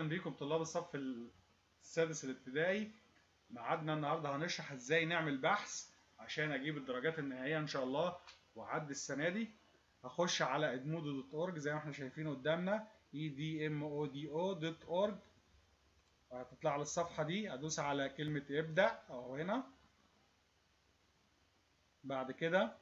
اهلا بيكم طلاب الصف السادس الابتدائي ميعادنا النهارده هنشرح ازاي نعمل بحث عشان اجيب الدرجات النهائيه ان شاء الله واعدي السنه دي هخش على edmodo.org زي ما احنا شايفين قدامنا edmodo.org وهتطلع على الصفحه دي ادوس على كلمه ابدا اهو هنا بعد كده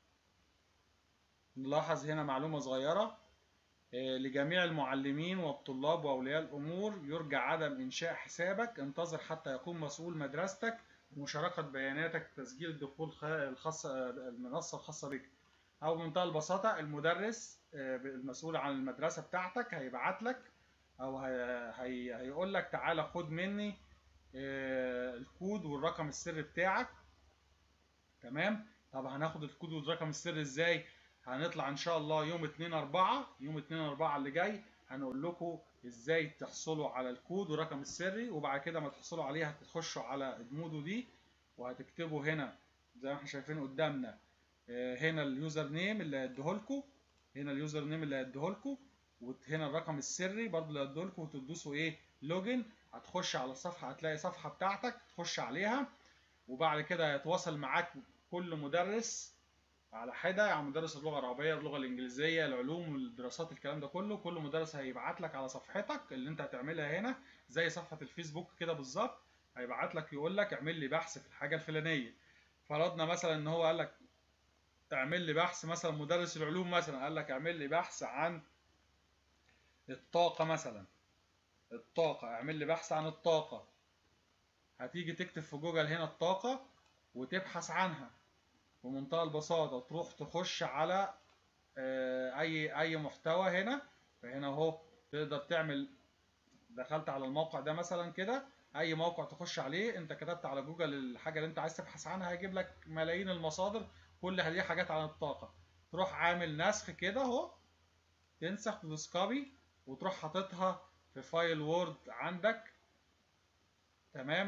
نلاحظ هنا معلومه صغيره لجميع المعلمين والطلاب وأولياء الأمور يرجى عدم إنشاء حسابك انتظر حتى يقوم مسؤول مدرستك ومشاركة بياناتك تسجيل الدخول الخاصة المنصة الخاصة بك أو بمنتهى البساطة المدرس المسؤول عن المدرسة بتاعتك هيبعت لك أو هي هيقول لك تعالى خد مني الكود والرقم السري بتاعك تمام طب هناخد الكود والرقم السري ازاي هنطلع ان شاء الله يوم 2 4 يوم 2 4 اللي جاي هنقول لكم ازاي تحصلوا على الكود والرقم السري وبعد كده ما تحصلوا عليه هتخشوا على ادمودو دي وهتكتبوا هنا زي ما احنا شايفين قدامنا هنا اليوزر نيم اللي هيديه لكم هنا اليوزر نيم اللي هيديه لكم وهنا الرقم السري برضه اللي هيديه لكم وتدوسوا ايه لوجن هتخش على الصفحه هتلاقي صفحه بتاعتك تخش عليها وبعد كده هيتواصل معاك كل مدرس على حده يعني مدرس اللغه العربيه اللغه الانجليزيه العلوم الدراسات الكلام ده كله كل مدرس هيبعت لك على صفحتك اللي انت هتعملها هنا زي صفحه الفيسبوك كده بالظبط هيبعت لك يقول لك اعمل لي بحث في الحاجه الفلانيه فرضنا مثلا ان هو قال لك اعمل لي بحث مثلا مدرس العلوم مثلا قال لك اعمل لي بحث عن الطاقه مثلا الطاقه اعمل لي بحث عن الطاقه هتيجي تكتب في جوجل هنا الطاقه وتبحث عنها بمنتهى البساطة تروح تخش على أي أي محتوى هنا فهنا أهو تقدر تعمل دخلت على الموقع ده مثلا كده أي موقع تخش عليه أنت كتبت على جوجل الحاجة اللي أنت عايز تبحث عنها هيجيب لك ملايين المصادر كل هذه حاجات عن الطاقة تروح عامل نسخ كده أهو تنسخ تدوس كوبي وتروح حاططها في فايل وورد عندك تمام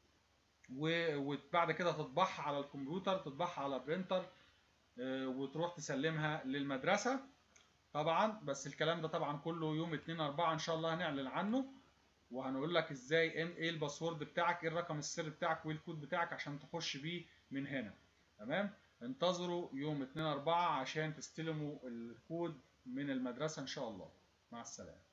وبعد كده تطبعها على الكمبيوتر تطبعها على برينتر وتروح تسلمها للمدرسة طبعا بس الكلام ده طبعا كله يوم 2 4 ان شاء الله هنعلن عنه وهنقول لك ازاي ايه الباسورد بتاعك ايه الرقم السري بتاعك وايه الكود بتاعك عشان تخش بيه من هنا تمام انتظروا يوم 2 4 عشان تستلموا الكود من المدرسة ان شاء الله مع السلامة